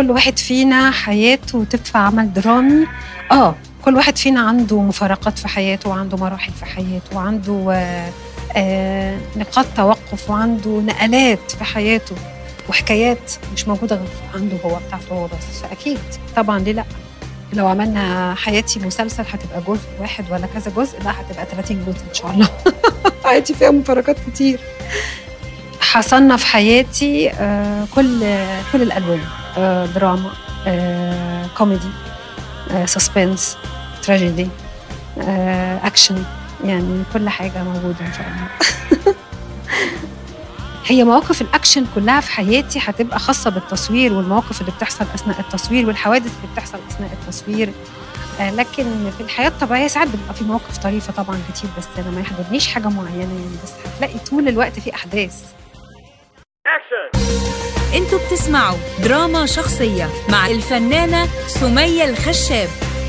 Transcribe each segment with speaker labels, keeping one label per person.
Speaker 1: كل واحد فينا حياته تدفع عمل درامي اه كل واحد فينا عنده مفارقات في حياته وعنده مراحل في حياته وعنده آه آه نقاط توقف وعنده نقلات في حياته وحكايات مش موجوده غير عنده هو بتاعته هو بس فاكيد طبعا ليه لا لو عملنا حياتي مسلسل هتبقى جزء واحد ولا كذا جزء لا هتبقى 30 جزء ان شاء الله حياتي فيها مفارقات كتير حصلنا في حياتي آه كل كل الالوان آه دراما آه كوميدي آه سسبنس تراجيدي آه اكشن يعني كل حاجه موجوده ان شاء الله هي مواقف الاكشن كلها في حياتي هتبقى خاصه بالتصوير والمواقف اللي بتحصل اثناء التصوير والحوادث اللي بتحصل اثناء التصوير آه لكن في الحياه الطبيعيه ساعات بيبقى في مواقف طريفه طبعا كتير بس انا ما يحضرنيش حاجه معينه يعني بس هتلاقي طول الوقت في احداث
Speaker 2: انتوا بتسمعوا دراما شخصية مع الفنانة سمية الخشاب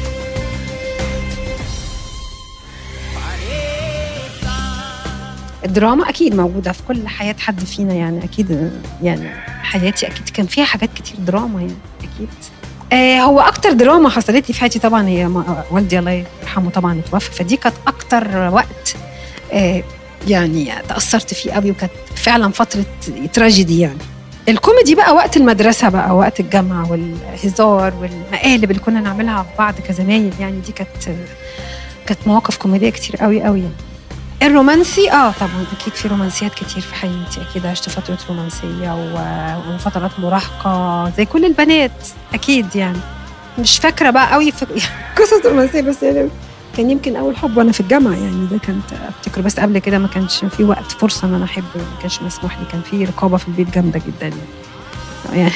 Speaker 1: الدراما اكيد موجوده في كل حياه حد فينا يعني اكيد يعني حياتي اكيد كان فيها حاجات كتير دراما يعني اكيد آه هو اكتر دراما حصلت لي في حياتي طبعا هي ما- والدي الله يرحمه طبعا اتوفى فدي كانت اكتر وقت آه يعني تاثرت فيه قوي وكانت فعلا فتره تراجيدي يعني الكوميدي بقى وقت المدرسه بقى وقت الجامعه والهزار والمقالب اللي كنا نعملها في بعض كزمايل يعني دي كانت كانت مواقف كوميديه كتير قوي قوي يعني الرومانسي اه طبعا اكيد في رومانسيات كتير في حياتي اكيد عشت فتره رومانسيه و- وفترات مراهقه زي كل البنات اكيد يعني مش فاكره بقى قوي في قصص رومانسيه بس يعني كان يمكن اول حب وانا في الجامعه يعني ده كانت افتكر بس قبل كده ما كانش في وقت فرصه ان انا احب ما كانش مسموح لي كان في رقابه في البيت جامده جدا يعني, يعني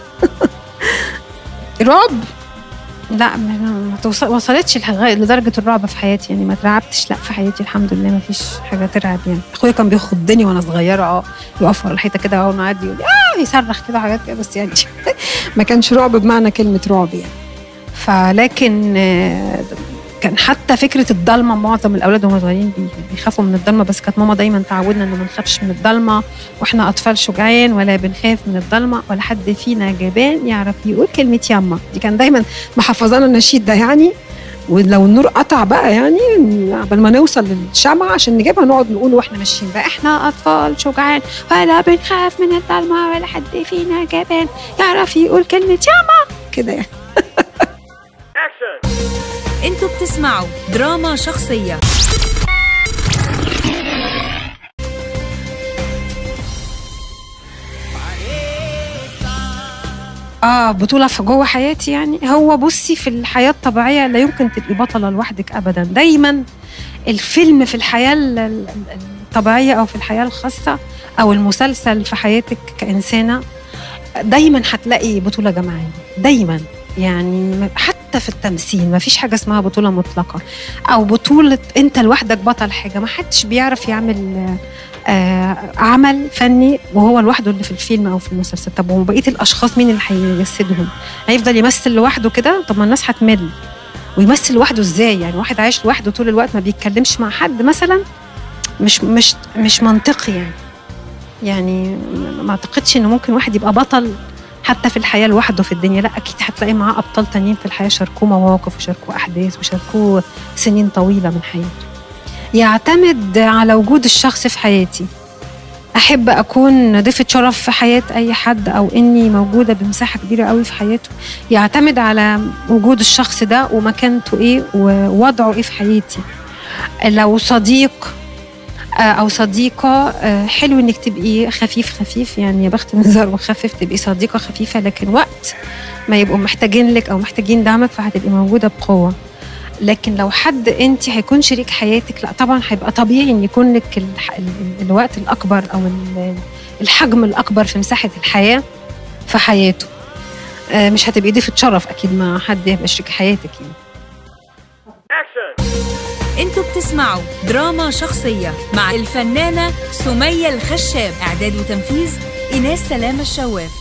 Speaker 1: رعب لا ما ما توصل وصلتش لغاية- لدرجه الرعب في حياتي يعني ما ترعبتش لا في حياتي الحمد لله ما فيش حاجه ترعب يعني اخويا كان بيخضني وانا صغيره اه يقف ورا الحيطه كده اول ما يعدي يقول لي اه يصرخ كده حاجات كده بس يعني ما كانش رعب بمعنى كلمه رعب يعني فلكن آه، كان حتى فكره الضلمه معظم الاولاد وهم صغيرين بي- بيخافوا من الضلمه بس كانت ماما دايما تعودنا انه ما نخافش من الضلمه واحنا اطفال شجعان ولا بنخاف من الضلمه ولا حد فينا جبان يعرف يقول كلمه يما دي كان دايما محفظانا النشيد ده يعني ولو النور قطع بقى يعني قبل ما نوصل للشمعة عشان نجيبها نقعد نقول واحنا ماشيين بقى احنا اطفال شجعان ولا بنخاف من الضلمه ولا حد فينا جبان يعرف يقول كلمه ياما كده يعني
Speaker 2: انتوا بتسمعوا دراما شخصية
Speaker 1: اه بطولة في جوه حياتي يعني هو بصي في الحياة الطبيعية لا يمكن تبقي بطلة لوحدك أبدا دايما الفيلم في الحياة ال- ال- الطبيعية أو في الحياة الخاصة أو المسلسل في حياتك كإنسانة دايما هتلاقي بطولة جماعية دايما يعني حتى في التمثيل ما فيش حاجة اسمها بطولة مطلقة أو بطولة أنت لوحدك بطل حاجة ما حدش بيعرف يعمل آه عمل فني وهو لوحده اللي في الفيلم او في المسلسل طب وبقيه الاشخاص مين اللي هيجسدهم هيفضل يمثل لوحده كده طب ما الناس هتمل ويمثل لوحده ازاي يعني واحد عايش لوحده طول الوقت ما بيتكلمش مع حد مثلا مش مش مش منطقي يعني يعني ما اعتقدش انه ممكن واحد يبقى بطل حتى في الحياه لوحده في الدنيا لا اكيد هتلاقي معاه ابطال تانيين في الحياه شاركوه مواقف وشاركوه احداث وشاركوه سنين طويله من حياته يعتمد على وجود الشخص في حياتي احب اكون ضيفه شرف في حياه اي حد او اني موجوده بمساحه كبيره قوي في حياته يعتمد على وجود الشخص ده ومكانته ايه ووضعه ايه في حياتي لو صديق آه، او صديقه آه، حلو انك تبقي خفيف خفيف يعني يا بخت من زار وخفف تبقي صديقه خفيفه لكن وقت ما يبقوا محتاجين لك او محتاجين دعمك فهتبقي موجوده بقوه لكن لو حد انت هيكون شريك حياتك لا طبعا هيبقى طبيعي ان يكون لك الح... ال- ال- الوقت الاكبر او ال- الحجم الاكبر في مساحه الحياه في حياته آه، مش هتبقي ضيفه شرف اكيد مع حد يبقى شريك حياتك يعني
Speaker 2: انتوا بتسمعوا دراما شخصية مع الفنانة سمية الخشاب إعداد وتنفيذ إيناس سلامة الشواف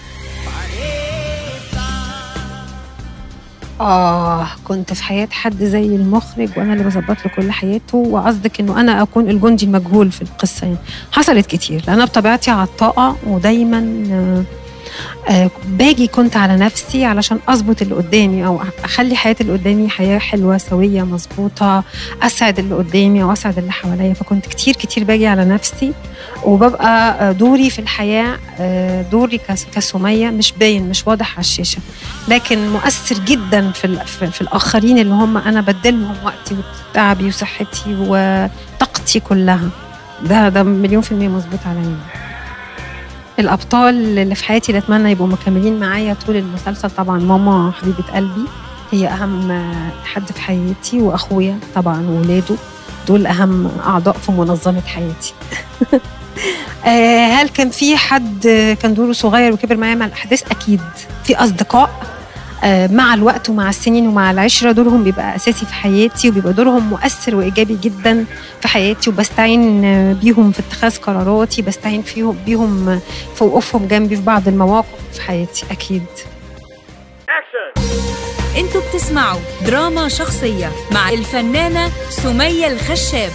Speaker 1: آه كنت في حياة حد زي المخرج وأنا اللي بظبط له كل حياته وقصدك إنه أنا أكون الجندي المجهول في القصة يعني حصلت كتير لأن أنا بطبيعتي عطاءة ودايما آه، آه باجي كنت على نفسي علشان اظبط اللي قدامي او اخلي حياه اللي قدامي حياه حلوه سويه مظبوطه اسعد اللي قدامي او اسعد اللي حواليا فكنت كتير كتير باجي على نفسي وببقى آه، دوري في الحياه آه، دوري كس- كسميه مش باين مش واضح على الشاشه لكن مؤثر جدا في ال- في في الاخرين اللي هم انا بدلهم وقتي وتعبي وصحتي وطاقتي كلها ده ده مليون في المية مظبوط عليا الأبطال اللي في حياتي اللي أتمنى يبقوا مكملين معايا طول المسلسل طبعا ماما حبيبة قلبي هي أهم حد في حياتي وأخويا طبعا وولاده دول أهم أعضاء في منظمة حياتي آه، هل كان في حد كان دوره صغير وكبر معايا مع الأحداث أكيد في أصدقاء آه، مع الوقت ومع السنين ومع العشرة دورهم بيبقى أساسي في حياتي وبيبقى دورهم مؤثر وإيجابي جدا في حياتي وبستعين آه، بيهم في اتخاذ قراراتي بستعين فيهم بيهم آه، في وقوفهم جنبي في بعض المواقف في حياتي أكيد
Speaker 2: انتوا بتسمعوا دراما شخصية مع الفنانة سمية الخشاب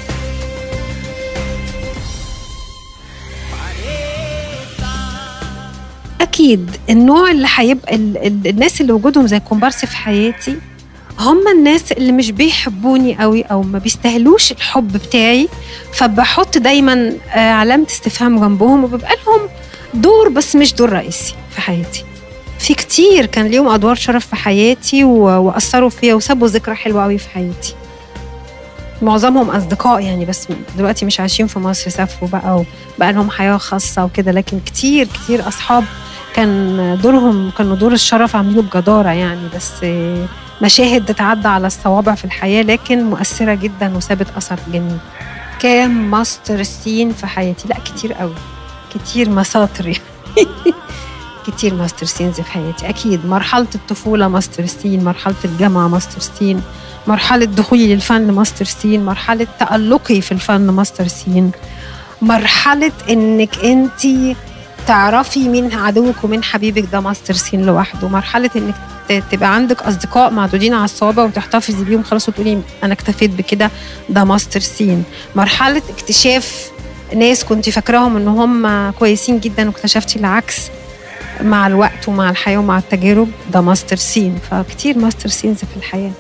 Speaker 1: اكيد النوع اللي هيبقى ال- ال- الناس اللي وجودهم زي كومبارس في حياتي هم الناس اللي مش بيحبوني قوي او ما بيستاهلوش الحب بتاعي فبحط دايما آه، علامه استفهام جنبهم وبيبقى لهم دور بس مش دور رئيسي في حياتي في كتير كان ليهم ادوار شرف في حياتي و- واثروا فيا وسابوا ذكرى حلوه قوي في حياتي معظمهم اصدقاء يعني بس دلوقتي مش عايشين في مصر سافروا بقى وبقى لهم حياه خاصه وكده لكن كتير كتير اصحاب كان دورهم كانوا دور الشرف عاملينه بجدارة يعني بس مشاهد تتعدى على الصوابع في الحياة لكن مؤثرة جدا وسابت أثر جميل كام ماستر سين في حياتي لا كتير قوي كتير مساطر يعني كتير ماستر سينز في حياتي أكيد مرحلة الطفولة ماستر سين مرحلة الجامعة ماستر سين مرحلة دخولي للفن ماستر سين مرحلة تألقي في الفن ماستر سين مرحلة إنك أنتي تعرفي مين عدوك ومين حبيبك ده ماستر سين لوحده مرحلة انك ت- تبقى عندك اصدقاء معدودين على الصوابع وتحتفظي بيهم خلاص وتقولي انا اكتفيت بكده ده ماستر سين مرحلة اكتشاف ناس كنت فاكراهم ان هم كويسين جدا واكتشفتي العكس مع الوقت ومع الحياة ومع التجارب ده ماستر سين فكتير ماستر سينز في الحياة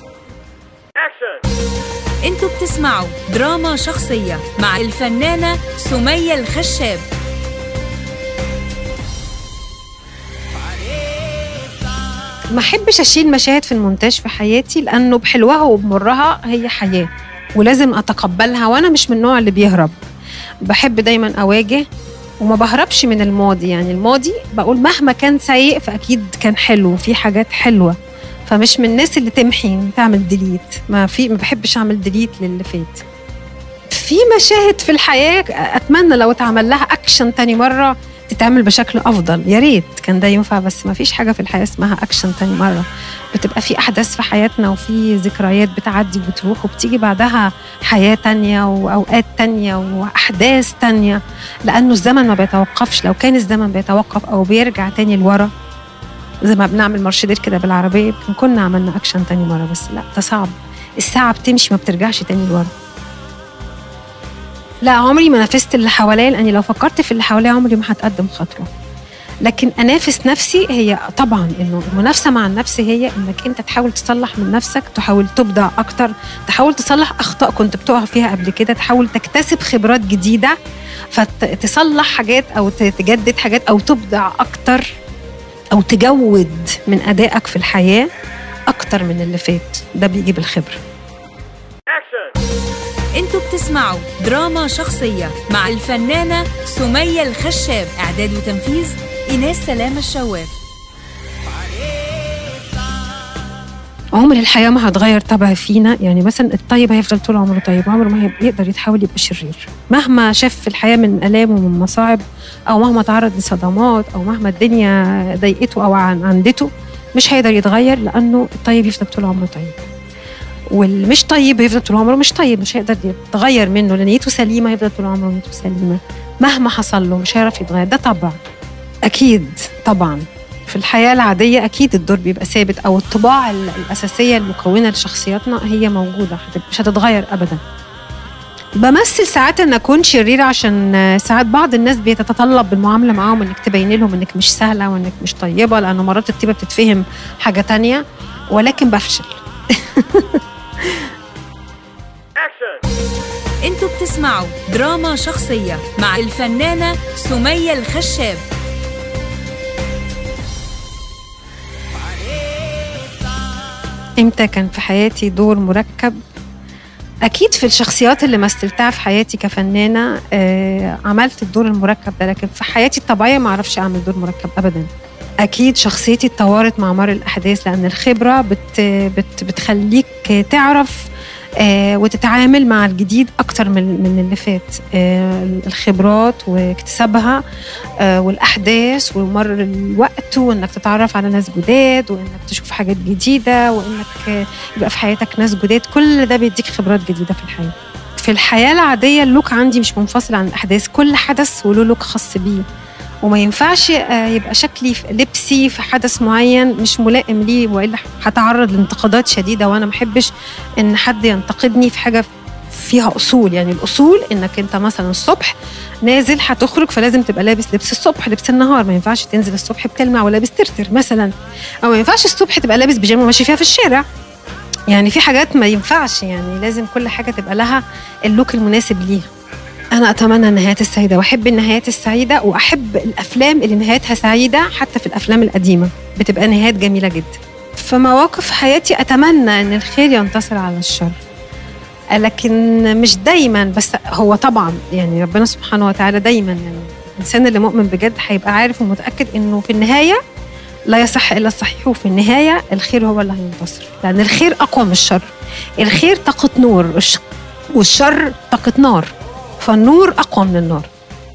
Speaker 2: انتوا بتسمعوا دراما شخصية مع الفنانة سمية الخشاب
Speaker 1: ما احبش اشيل مشاهد في المونتاج في حياتي لانه بحلوها وبمرها هي حياه ولازم اتقبلها وانا مش من النوع اللي بيهرب بحب دايما اواجه وما بهربش من الماضي يعني الماضي بقول مهما كان سيء فاكيد كان حلو في حاجات حلوه فمش من الناس اللي تمحي تعمل ديليت ما في ما بحبش اعمل ديليت للي فات في مشاهد في الحياه اتمنى لو اتعمل لها اكشن تاني مره تتعمل بشكل افضل يا ريت كان ده ينفع بس ما فيش حاجه في الحياه اسمها اكشن تاني مره بتبقى في احداث في حياتنا وفي ذكريات بتعدي وبتروح وبتيجي بعدها حياه تانية واوقات تانية واحداث تانية لانه الزمن ما بيتوقفش لو كان الزمن بيتوقف او بيرجع تاني لورا زي ما بنعمل مارشدير كده بالعربيه يمكن كنا عملنا اكشن تاني مره بس لا ده صعب الساعه بتمشي ما بترجعش تاني لورا لا عمري ما نافست اللي حواليا لاني لو فكرت في اللي حواليا عمري ما هتقدم خطوه لكن انافس نفسي هي طبعا انه المنافسه مع النفس هي انك انت تحاول تصلح من نفسك تحاول تبدع اكتر تحاول تصلح اخطاء كنت بتقع فيها قبل كده تحاول تكتسب خبرات جديده فتصلح حاجات او تجدد حاجات او تبدع اكتر او تجود من ادائك في الحياه اكتر من اللي فات ده بيجي بالخبره
Speaker 2: انتوا بتسمعوا دراما شخصية مع الفنانة سمية الخشاب إعداد وتنفيذ إيناس سلامة الشواف
Speaker 1: عمر الحياة ما هتغير طبع فينا يعني مثلا الطيب هيفضل طول عمره طيب عمره ما هيبقى يقدر يتحول يبقى شرير مهما شاف في الحياة من آلام ومن مصاعب أو مهما تعرض لصدمات أو مهما الدنيا ضايقته أو عن عندته مش هيقدر يتغير لأنه الطيب يفضل طول عمره طيب والمش طيب يفضل طول عمره مش طيب مش هيقدر يتغير منه لأن نيته سليمة يفضل طول عمره نيته سليمة مهما حصل له مش هيعرف يتغير ده طبع أكيد طبعا في الحياة العادية أكيد الدور بيبقى ثابت أو الطباع ال- الأساسية المكونة لشخصياتنا هي موجودة هت- مش هتتغير أبدا بمثل ساعات ان اكون شريره عشان آه، ساعات بعض الناس بيتطلب بالمعامله معاهم انك تبين لهم انك مش سهله وانك مش طيبه لانه مرات الطيبه بتتفهم حاجه تانية ولكن بفشل
Speaker 2: انتوا بتسمعوا دراما شخصية مع الفنانة سمية الخشاب
Speaker 1: امتى كان في حياتي دور مركب اكيد في الشخصيات اللي مثلتها في حياتي كفنانه آه عملت الدور المركب ده لكن في حياتي الطبيعيه ما اعرفش اعمل دور مركب ابدا اكيد شخصيتي اتطورت مع مر الاحداث لان الخبره بت بت بتخليك تعرف آه وتتعامل مع الجديد اكتر من من اللي فات آه الخبرات واكتسابها آه والاحداث ومر الوقت وانك تتعرف على ناس جداد وانك تشوف حاجات جديده وانك آه يبقى في حياتك ناس جداد كل ده بيديك خبرات جديده في الحياه في الحياه العاديه اللوك عندي مش منفصل عن الاحداث كل حدث وله لوك خاص بيه وما ينفعش آه، يبقى شكلي في لبسي في حدث معين مش ملائم ليه والا هتعرض لانتقادات شديده وانا ما احبش ان حد ينتقدني في حاجه فيها اصول يعني الاصول انك انت مثلا الصبح نازل هتخرج فلازم تبقى لابس لبس الصبح لبس النهار ما ينفعش تنزل الصبح بتلمع ولابس ترتر مثلا او ما ينفعش الصبح تبقى لابس بيجامه وماشي فيها في الشارع يعني في حاجات ما ينفعش يعني لازم كل حاجه تبقى لها اللوك المناسب ليها أنا أتمنى النهايات السعيدة وأحب النهايات السعيدة وأحب الأفلام اللي نهايتها سعيدة حتى في الأفلام القديمة بتبقى نهايات جميلة جدا في مواقف حياتي أتمنى أن الخير ينتصر على الشر لكن مش دايما بس هو طبعا يعني ربنا سبحانه وتعالى دايما يعني الإنسان اللي مؤمن بجد هيبقى عارف ومتأكد إنه في النهاية لا يصح إلا الصحيح وفي النهاية الخير هو اللي هينتصر لأن الخير أقوى من الشر الخير طاقة نور والش- والشر طاقة نار فالنور أقوى من النار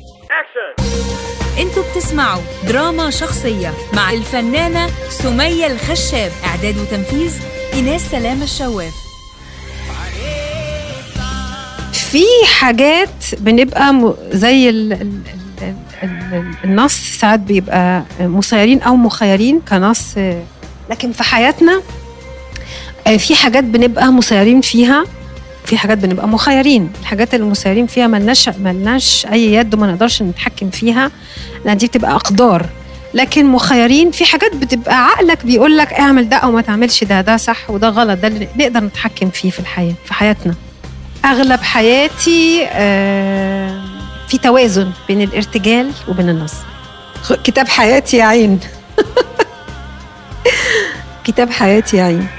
Speaker 2: انتوا بتسمعوا دراما شخصية مع الفنانة سمية الخشاب إعداد وتنفيذ إيناس سلامة الشواف
Speaker 1: في حاجات بنبقى م- زي ال ال ال ال النص ساعات بيبقى مسيرين او مخيرين كنص لكن في حياتنا آه، في حاجات بنبقى مسيرين فيها في حاجات بنبقى مخيرين الحاجات اللي مسيرين فيها ملناش ملناش اي يد وما نقدرش نتحكم فيها لان دي بتبقى اقدار لكن مخيرين في حاجات بتبقى عقلك بيقول لك اعمل ده او ما تعملش ده ده صح وده غلط ده اللي نقدر نتحكم فيه في الحياه في حياتنا اغلب حياتي آه، في توازن بين الارتجال وبين النص خ- كتاب حياتي يا عين كتاب حياتي يا عين